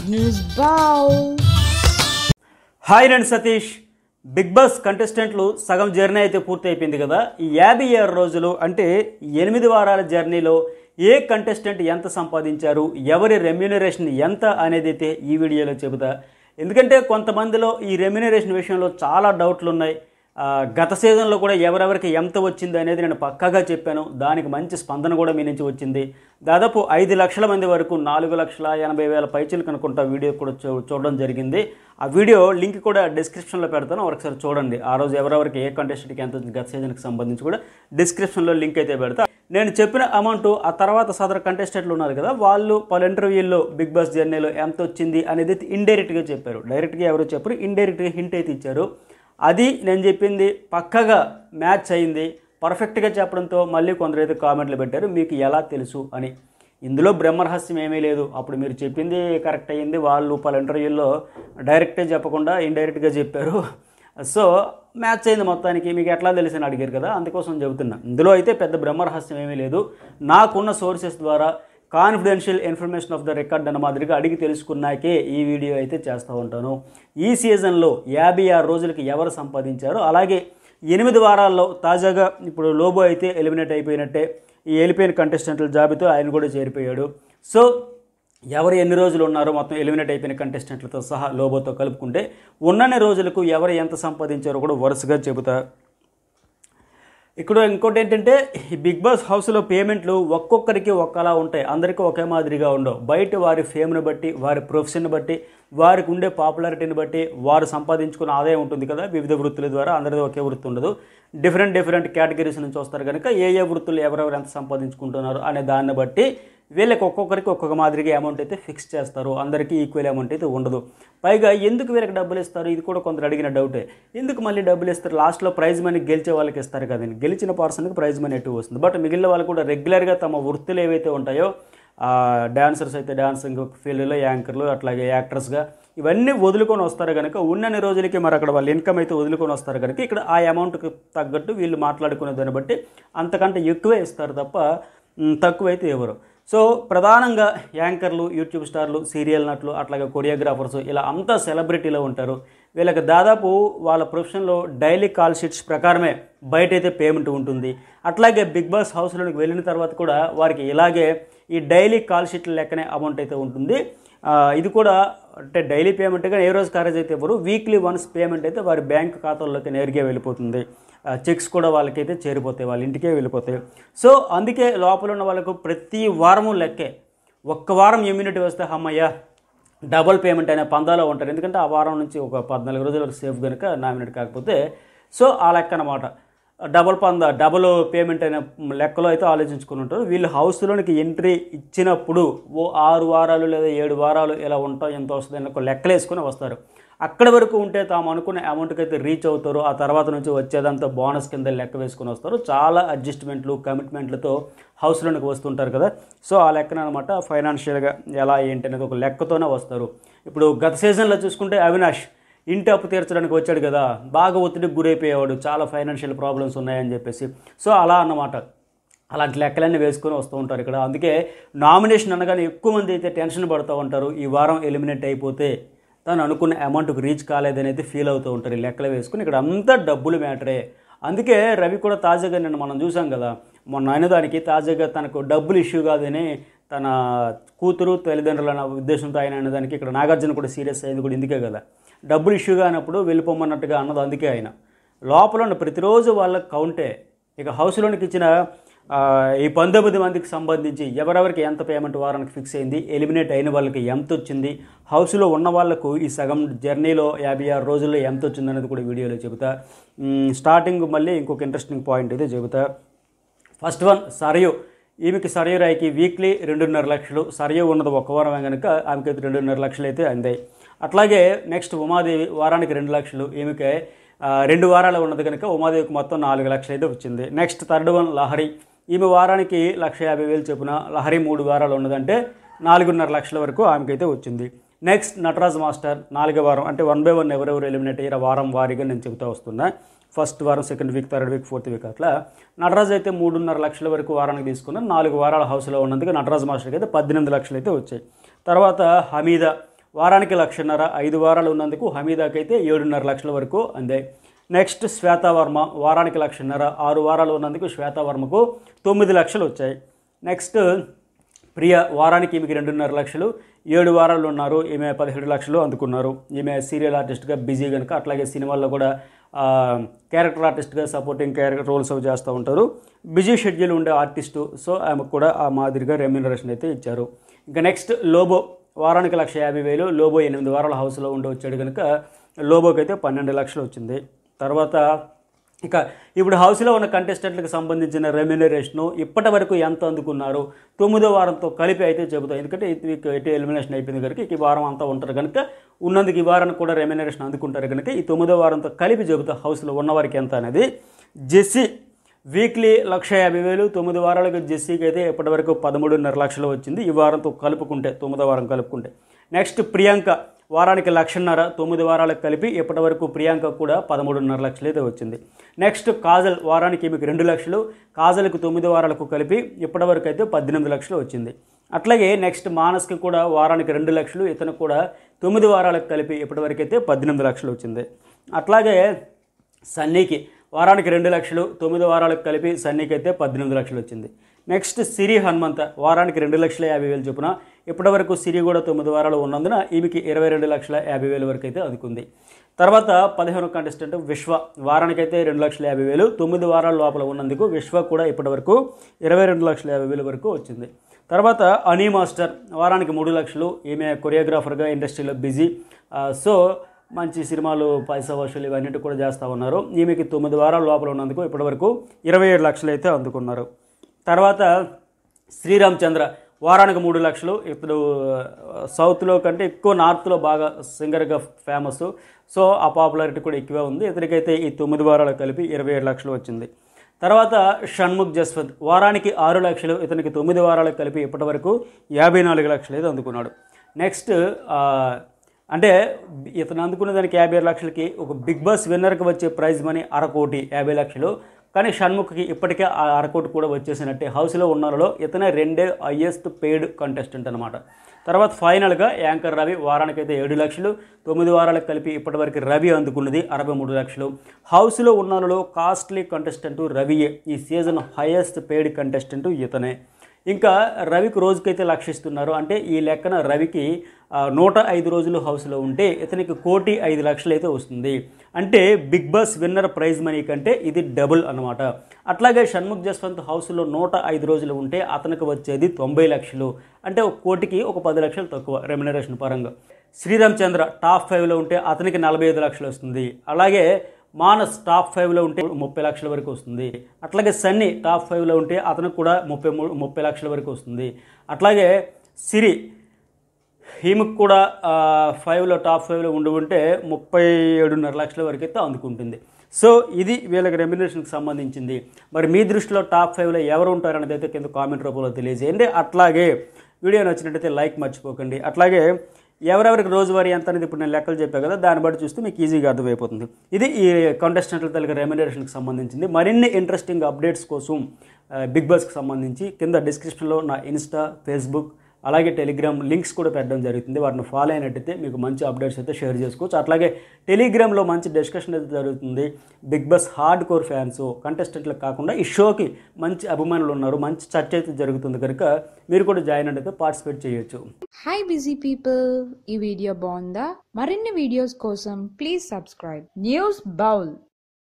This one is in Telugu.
News Bow. హాయ్ నేను సతీష్ బిగ్ బాస్ కంటెస్టెంట్లు సగం జర్నీ అయితే పూర్తి అయిపోయింది కదా ఈ యాభై ఆరు రోజులు అంటే ఎనిమిది వారాల జర్నీలో ఏ కంటెస్టెంట్ ఎంత సంపాదించారు ఎవరి రెమ్యూనరేషన్ ఎంత అనేది అయితే ఈ వీడియోలో చెబుతా ఎందుకంటే కొంతమందిలో ఈ రెమ్యూనరేషన్ విషయంలో చాలా డౌట్లు ఉన్నాయి ఆ, గత సీజన్లో కూడా ఎవరెవరికి ఎంత వచ్చింది అనేది నేను పక్కాగా చెప్పాను దానికి మంచి స్పందన కూడా మీ నుంచి వచ్చింది దాదాపు ఐదు లక్షల మంది వరకు నాలుగు లక్షల ఎనభై వేల పైచీలకు అనుకుంటా వీడియో కూడా చూ- చూడడం జరిగింది ఆ వీడియో లింక్ కూడా డిస్క్రిప్షన్లో పెడతాను ఒకసారి చూడండి ఆ రోజు ఎవరెవరికి ఏ కంటెస్టెంట్కి ఎంత వచ్చింది గత సీజన్కి సంబంధించి కూడా డిస్క్రిప్షన్లో లింక్ అయితే పెడతా నేను చెప్పిన అమౌంట్ ఆ తర్వాత సదరు కంటెస్టెంట్లు ఉన్నారు కదా వాళ్ళు పలు ఇంటర్వ్యూల్లో బిగ్ బాస్ జర్నీలో ఎంత వచ్చింది అనేది ఇండైరెక్ట్గా చెప్పారు డైరెక్ట్గా ఎవరు చెప్పరు ఇండైరెక్ట్గా హింట్ అయితే ఇచ్చారు అది నేను చెప్పింది పక్కగా మ్యాచ్ అయింది పర్ఫెక్ట్గా చెప్పడంతో మళ్ళీ కొందరైతే కామెంట్లు పెట్టారు మీకు ఎలా తెలుసు అని ఇందులో బ్రహ్మరహస్యం ఏమీ లేదు అప్పుడు మీరు చెప్పింది కరెక్ట్ అయ్యింది వాళ్ళు పలు ఇంటర్వ్యూల్లో డైరెక్టే చెప్పకుండా ఇండైరెక్ట్గా చెప్పారు సో మ్యాచ్ అయింది మొత్తానికి మీకు ఎట్లా తెలిసి అడిగారు కదా అందుకోసం చెబుతున్నా ఇందులో అయితే పెద్ద బ్రహ్మరహస్యం ఏమీ లేదు నాకున్న సోర్సెస్ ద్వారా confidential information off the record అన్న మాదిరిగా అడిగి తెలుసుకున్నాకే ఈ వీడియో అయితే చేస్తూ ఉంటాను ఈ సీజన్లో యాభై ఆరు రోజులకి ఎవరు సంపాదించారో అలాగే ఎనిమిది వారాల్లో తాజాగా ఇప్పుడు లోబో అయితే ఎలిమినేట్ అయిపోయినట్టే ఈ వెళ్ళిపోయిన కంటెస్టెంట్ల జాబితా ఆయన కూడా చేరిపోయాడు సో ఎవరు ఎన్ని రోజులు ఉన్నారో మొత్తం ఎలిమినేట్ అయిపోయిన కంటెస్టెంట్లతో సహా లోబోతో కలుపుకుంటే ఉన్నన్ని రోజులకు ఎవరు ఎంత సంపాదించారో కూడా వరుసగా చెబుతా ఇక్కడ ఇంకోటి ఏంటంటే ఈ బిగ్ బాస్ హౌస్లో పేమెంట్లు ఒక్కొక్కరికి ఒక్కలా ఉంటాయి అందరికీ ఒకే మాదిరిగా ఉండవు బయట వారి ఫేమ్ని బట్టి వారి ప్రొఫెషన్ బట్టి వారికి ఉండే పాపులారిటీని బట్టి వారు సంపాదించుకున్న ఆదాయం ఉంటుంది కదా వివిధ వృత్తుల ద్వారా అందరిది ఒకే వృత్తి ఉండదు డిఫరెంట్ డిఫరెంట్ కేటగిరీస్ నుంచి వస్తారు కనుక ఏ ఏ వృత్తులు ఎవరెవరు ఎంత సంపాదించుకుంటున్నారు అనే దాన్ని బట్టి వీళ్ళకి ఒక్కొక్కరికి ఒక్కొక్క మాదిరిగా అమౌంట్ అయితే ఫిక్స్ చేస్తారు అందరికీ ఈక్వల్ అమౌంట్ అయితే ఉండదు పైగా ఎందుకు వీళ్ళకి డబ్బులు ఇస్తారు ఇది కూడా కొందరు అడిగిన డౌటే ఎందుకు మళ్ళీ డబ్బులు ఇస్తారు లాస్ట్లో ప్రైజ్ మనీ గెలిచే వాళ్ళకి ఇస్తారు కదండి గెలిచిన పర్సన్కి ప్రైజ్ మనీ ఎక్కువ వస్తుంది బట్ మిగిలిన వాళ్ళు కూడా రెగ్యులర్గా తమ వృత్తులు ఏవైతే ఉంటాయో డాన్సర్స్ అయితే డాన్సింగ్ ఫీల్డ్లో యాంకర్లు అట్లాగే యాక్టర్స్గా ఇవన్నీ వదులుకొని వస్తారు కనుక ఉన్నన్ని రోజులకి మరి అక్కడ వాళ్ళ ఇన్కమ్ అయితే వదులుకొని వస్తారు కనుక ఇక్కడ ఆ అమౌంట్కి తగ్గట్టు వీళ్ళు మాట్లాడుకునే దాన్ని బట్టి అంతకంటే ఎక్కువే ఇస్తారు తప్ప మ్, తక్కువైతే ఎవరు సో ప్రధానంగా యాంకర్లు యూట్యూబ్ స్టార్లు సీరియల్ నటులు అట్లాగే కొరియోగ్రాఫర్స్ ఇలా అంతా సెలబ్రిటీలో ఉంటారు వీళ్ళకి దాదాపు వాళ్ళ ప్రొఫెషన్లో డైలీ కాల్ షీట్స్ ప్రకారమే బయట అయితే పేమెంట్ ఉంటుంది అట్లాగే బిగ్ బాస్ హౌస్లోకి వెళ్ళిన తర్వాత కూడా వారికి ఇలాగే ఈ డైలీ కాల్ షీట్ల లెక్కనే అమౌంట్ అయితే ఉంటుంది ఆ, ఇది కూడా అంటే డైలీ పేమెంట్ కానీ ఏ రోజు కారేజ్ అయితే ఇవ్వరు వీక్లీ వన్స్ పేమెంట్ అయితే వారి బ్యాంక్ ఖాతాల్లోకి నేరుగా వెళ్ళిపోతుంది చెక్స్ కూడా వాళ్ళకైతే చేరిపోతాయి వాళ్ళ ఇంటికే వెళ్ళిపోతాయి సో అందుకే లోపల ఉన్న వాళ్ళకు ప్రతి వారము లెక్కే ఒక్క వారం ఇమ్యూనిటీ వస్తే అమ్మయ్య డబుల్ పేమెంట్ అనే పందాలో ఉంటారు ఎందుకంటే ఆ వారం నుంచి ఒక పద్నాలుగు రోజుల వరకు సేఫ్ కనుక నామినేట్ కాకపోతే సో ఆ లెక్క అనమాట డబుల్ పంద డబుల్ పేమెంట్ అనే లెక్కలో అయితే ఆలోచించుకుని ఉంటారు వీళ్ళు హౌస్లోనికి ఎంట్రీ ఇచ్చినప్పుడు ఓ ఆరు వారాలు లేదా ఏడు వారాలు ఇలా ఉంటాం ఎంత వస్తుంది అని ఒక లెక్కలు వేసుకుని వస్తారు అక్కడి వరకు ఉంటే తాము అనుకున్న అమౌంట్కి అయితే రీచ్ అవుతారు ఆ తర్వాత నుంచి వచ్చేదంతా బోనస్ కింద లెక్క వేసుకుని వస్తారు చాలా అడ్జస్ట్మెంట్లు కమిట్మెంట్లతో హౌస్లోనికి వస్తుంటారు కదా సో ఆ లెక్కన అనమాట ఫైనాన్షియల్గా ఎలా ఏంటి అనేది ఒక లెక్కతోనే వస్తారు ఇప్పుడు గత సీజన్లో చూసుకుంటే అవినాష్ ఇంటి అప్పు తీర్చడానికి వచ్చాడు కదా బాగా ఒత్తిడికి గురైపోయేవాడు చాలా ఫైనాన్షియల్ ప్రాబ్లమ్స్ ఉన్నాయని చెప్పేసి సో అలా అన్నమాట అలాంటి లెక్కలన్నీ వేసుకొని వస్తూ ఉంటారు ఇక్కడ అందుకే నామినేషన్ అనగానే ఎక్కువ మంది అయితే టెన్షన్ పడుతూ ఉంటారు ఈ వారం ఎలిమినేట్ అయిపోతే తను అనుకున్న అమౌంట్కి రీచ్ కాలేదనేది ఫీల్ అవుతూ ఉంటారు ఈ లెక్కలు వేసుకుని ఇక్కడ అంతా డబ్బులు మ్యాటరే అందుకే రవి కూడా తాజాగా నిన్న మనం చూసాం కదా మొన్న అయిన దానికి తాజాగా తనకు డబ్బులు ఇష్యూ కాదని తన కూతురు తల్లిదండ్రుల అన్న ఉద్దేశంతో ఆయన అనేదానికి ఇక్కడ నాగార్జున కూడా సీరియస్ అయింది కూడా ఇందుకే కదా డబ్బులు ఇష్యూ కానప్పుడు వెళ్ళిపోమన్నట్టుగా అన్నది అందుకే ఆయన లోపల ఉన్న ప్రతిరోజు వాళ్ళ కౌంటే ఇక హౌస్లోనికి ఇచ్చిన ఆ, ఈ పంతొమ్మిది మందికి సంబంధించి ఎవరెవరికి ఎంత పేమెంట్ వారానికి ఫిక్స్ అయింది ఎలిమినేట్ అయిన వాళ్ళకి ఎంత వచ్చింది హౌస్లో ఉన్న వాళ్ళకు ఈ సగం జర్నీలో యాభై ఆరు రోజుల్లో ఎంత వచ్చింది అనేది కూడా వీడియోలో చెబుతా మ్, స్టార్టింగ్ మళ్ళీ ఇంకొక ఇంట్రెస్టింగ్ పాయింట్ అయితే చెబుతా ఫస్ట్ వన్ సరయు ఈమెకి సరయు రాయికి వీక్లీ రెండున్నర లక్షలు సరయు ఉన్నది ఒక వారమే కనుక ఆమెకి అయితే రెండున్నర లక్షలు అయితే అందాయి అట్లాగే నెక్స్ట్ ఉమాదేవి వారానికి రెండు లక్షలు ఈమెకి ఆ, రెండు వారాలు ఉన్నది కనుక ఉమాదేవికి మొత్తం నాలుగు లక్షలు అయితే వచ్చింది నెక్స్ట్ థర్డ్ వన్ లహరి ఈమె వారానికి లక్ష యాభై వేలు చొప్పున లహరి మూడు వారాలు ఉన్నదంటే నాలుగున్నర లక్షల వరకు ఆమెకైతే వచ్చింది నెక్స్ట్ నటరాజ్ మాస్టర్ నాలుగో వారం అంటే వన్ బై వన్ ఎవరెవరు ఎలిమినేట్ అయ్యారో వారం వారీగా నేను చెబుతూ వస్తున్నా ఫస్ట్ వారం second week third week fourth week అట్లా నటరాజ్ అయితే మూడున్నర లక్షల వరకు వారానికి తీసుకున్నాను నాలుగు వారాల హౌస్లో ఉన్నందుకు నటరాజ్ మాస్టర్కి అయితే పద్దెనిమిది లక్షలు అయితే వచ్చాయి తర్వాత హమీద వారానికి లక్షన్నర ఐదు వారాలు ఉన్నందుకు హమీదాకి అయితే ఏడున్నర లక్షల వరకు అందాయి నెక్స్ట్ శ్వేతావర్మ వారానికి లక్షన్నర ఆరు వారాలు ఉన్నందుకు శ్వేతావర్మకు తొమ్మిది లక్షలు వచ్చాయి నెక్స్ట్ ప్రియ వారానికి ఈమెకి రెండున్నర లక్షలు ఏడు వారాలు ఉన్నారు ఈమె పదిహేడు లక్షలు అందుకున్నారు ఈమె సీరియల్ ఆర్టిస్ట్గా బిజీ కనుక అట్లాగే సినిమాల్లో కూడా ఆ, క్యారెక్టర్ ఆర్టిస్ట్గా సపోర్టింగ్ క్యారెక్టర్ రోల్స్ అవి చేస్తూ ఉంటారు బిజీ షెడ్యూల్ ఉండే ఆర్టిస్టు సో ఆమెకు కూడా ఆ మాదిరిగా రెమ్యూనరేషన్ అయితే ఇచ్చారు ఇంకా నెక్స్ట్ లోబో వారానికి లక్ష యాభై వేలు లోబో ఎనిమిది వారాల హౌస్లో ఉండి వచ్చాడు కనుక లోబోకి అయితే పన్నెండు లక్షలు వచ్చింది తర్వాత ఇక ఇప్పుడు హౌస్లో ఉన్న కంటెస్టెంట్లకు సంబంధించిన రెమ్యునరేషన్ ఇప్పటి వరకు ఎంత అందుకున్నారు తొమ్మిదో వారంతో కలిపి అయితే చెబుతాం ఎందుకంటే ఇది వీక్ ఎటు ఎలిమినేషన్ అయిపోయింది కనుక ఈ వారం అంతా ఉంటారు కనుక ఉన్నందుకు ఈ వారానికి కూడా రెమ్యునరేషన్ అందుకుంటారు కనుక ఈ తొమ్మిదో వారంతో కలిపి చెబుతా హౌస్లో ఉన్నవారికి ఎంత అనేది జెస్సీ వీక్లీ లక్ష యాభై వేలు తొమ్మిది వారాలకు జెస్సీకి అయితే ఇప్పటివరకు పదమూడున్నర లక్షలు వచ్చింది ఈ వారంతో కలుపుకుంటే తొమ్మిదో వారం కలుపుకుంటే నెక్స్ట్ ప్రియాంక వారానికి లక్షన్నర తొమ్మిది వారాలకు కలిపి ఇప్పటివరకు ప్రియాంక కూడా పదమూడున్నర లక్షలు అయితే వచ్చింది నెక్స్ట్ కాజల్ వారానికి ఈమెకి రెండు లక్షలు కాజల్కి తొమ్మిది వారాలకు కలిపి ఇప్పటివరకు అయితే పద్దెనిమిది లక్షలు వచ్చింది అట్లాగే నెక్స్ట్ మానస్కి కూడా వారానికి రెండు లక్షలు ఇతను కూడా తొమ్మిది వారాలకు కలిపి ఇప్పటివరకు అయితే పద్దెనిమిది లక్షలు వచ్చింది అట్లాగే సన్నీకి వారానికి రెండు లక్షలు తొమ్మిది వారాలకు కలిపి సన్నీకి అయితే పద్దెనిమిది లక్షలు వచ్చింది నెక్స్ట్ సిరి హనుమంత వారానికి రెండు లక్షల యాభై వేలు చొప్పున ఇప్పటివరకు సిరి కూడా తొమ్మిది వారాలు ఉన్నందున ఈమెకి ఇరవై రెండు లక్షల యాభై వేల వరకు అయితే అందుకుంది తర్వాత పదిహేను కంటెస్టెంట్ విశ్వ వారానికైతే రెండు లక్షల యాభై వేలు తొమ్మిది వారాల లోపల ఉన్నందుకు విశ్వ కూడా ఇప్పటివరకు ఇరవై రెండు లక్షల యాభై వేల వరకు వచ్చింది తర్వాత అనీ మాస్టర్ వారానికి మూడు లక్షలు ఈమె కొరియోగ్రాఫర్గా ఇండస్ట్రీలో బిజీ ఆ, సో మంచి సినిమాలు పైసా వసూలు ఇవన్నిటి కూడా చేస్తూ ఉన్నారు ఈమెకి తొమ్మిది వారాల లోపల ఉన్నందుకు ఇప్పటివరకు ఇరవై ఏడు లక్షలు అయితే అందుకున్నారు తర్వాత శ్రీరామ్ చంద్ర వారానికి మూడు లక్షలు ఇప్పుడు ఆ, సౌత్లో కంటే ఎక్కువ నార్త్లో బాగా సింగర్గా ఫేమస్ సో ఆ పాపులారిటీ కూడా ఎక్కువే ఉంది ఇతనికైతే ఈ తొమ్మిది వారాలు కలిపి ఇరవై ఏడు లక్షలు వచ్చింది తర్వాత షణ్ముఖ్ జస్వంత్ వారానికి ఆరు లక్షలు ఇతనికి తొమ్మిది వారాలకు కలిపి ఇప్పటివరకు యాభై నాలుగు లక్షలు అయితే అందుకున్నాడు నెక్స్ట్ ఆ, అంటే ఇతను అందుకున్న దానికి యాభై ఆరు లక్షలకి ఒక బిగ్ బాస్ విన్నర్కి వచ్చే ప్రైజ్ మనీ అరకోటి యాభై లక్షలు కానీ షణ్ముఖ్కి ఇప్పటికే ఆ అరకోటి కూడా వచ్చేసినట్టే హౌస్లో ఉన్నలో ఇతనే రెండే హయ్యెస్ట్ పెయిడ్ కంటెస్టెంట్ అనమాట తర్వాత ఫైనల్గా యాంకర్ రవి వారానికైతే ఏడు లక్షలు తొమ్మిది వారాలకు కలిపి ఇప్పటివరకు రవి అందుకున్నది అరవై మూడు లక్షలు హౌస్లో ఉన్నలో కాస్ట్లీ కంటెస్టెంట్ రవియే ఈ సీజన్ హైయెస్ట్ పెయిడ్ కంటెస్టెంట్ ఇతనే ఇంకా రవికి రోజుకైతే లక్షిస్తున్నారు అంటే ఈ లెక్కన రవికి ఆ, నూట ఐదు రోజులు హౌస్లో ఉంటే ఇతనికి కోటి ఐదు లక్షలు అయితే వస్తుంది అంటే Big Boss winner prize money కంటే ఇది డబుల్ అనమాట అట్లాగే షణ్ముఖ్ జస్వంత్ హౌస్లో నూట ఐదు రోజులు ఉంటే అతనికి వచ్చేది తొంభై లక్షలు అంటే ఒక కోటికి ఒక పది లక్షలు తక్కువ రెమ్యునరేషన్ పరంగా శ్రీరామ్ చంద్ర టాప్ ఫైవ్లో ఉంటే అతనికి నలభై ఐదు లక్షలు వస్తుంది అలాగే మానస్ టాప్ ఫైవ్లో ఉంటే ముప్పై లక్షల వరకు వస్తుంది అట్లాగే సన్నీ టాప్ ఫైవ్లో ఉంటే అతనికి కూడా ముప్పై మూడు ముప్పై లక్షల వరకు వస్తుంది అట్లాగే సిరి ఈమెకు కూడా ఆ, ఫైవ్లో టాప్ ఫైవ్లో ఉండి ఉంటే ముప్పై ఏడున్నర లక్షల వరకు అయితే అందుకుంటుంది సో ఇది వీళ్ళకి రెమ్యునేషన్కి సంబంధించింది మరి మీ దృష్టిలో టాప్ ఫైవ్లో ఎవరు ఉంటారనేది అయితే కింద కామెంట్ రూపంలో తెలియజేయండి అట్లాగే వీడియో నచ్చినట్టయితే లైక్ మర్చిపోకండి అట్లాగే ఎవరెవరికి రోజువారీ ఎంత అనేది ఇప్పుడు నేను లెక్కలు చెప్పాను కదా దాన్ని బట్టి చూస్తే మీకు ఈజీగా అర్థమైపోతుంది ఇది ఈ కంటెస్టెంట్ల తల్లి రెమ్యునరేషన్కి సంబంధించింది మరిన్ని ఇంట్రెస్టింగ్ అప్డేట్స్ కోసం ఆ, బిగ్ బాస్కి సంబంధించి కింద డిస్క్రిప్షన్లో నా ఇన్స్టా ఫేస్బుక్ అలాగే టెలిగ్రామ్ లింక్స్ కూడా పెట్టడం జరుగుతుంది వాటిని ఫాలో అయినట్టయితే మీకు మంచి అప్డేట్స్ అయితే షేర్ చేసుకోవచ్చు అట్లాగే టెలిగ్రామ్లో మంచి డిస్కషన్ అయితే జరుగుతుంది Big Boss hard core fans కంటెస్టెంట్లకు కాకుండా ఈ షోకి మంచి అభిమానులు ఉన్నారు మంచి చర్చ అయితే జరుగుతుంది కనుక మీరు కూడా జాయిన్ అయితే పార్టిసిపేట్ చేయొచ్చు హాయ్ బిజీ పీపుల్ ఈ వీడియో బాగుందా మరిన్ని వీడియోస్ కోసం ప్లీజ్ సబ్స్క్రైబ్ న్యూస్ బౌల్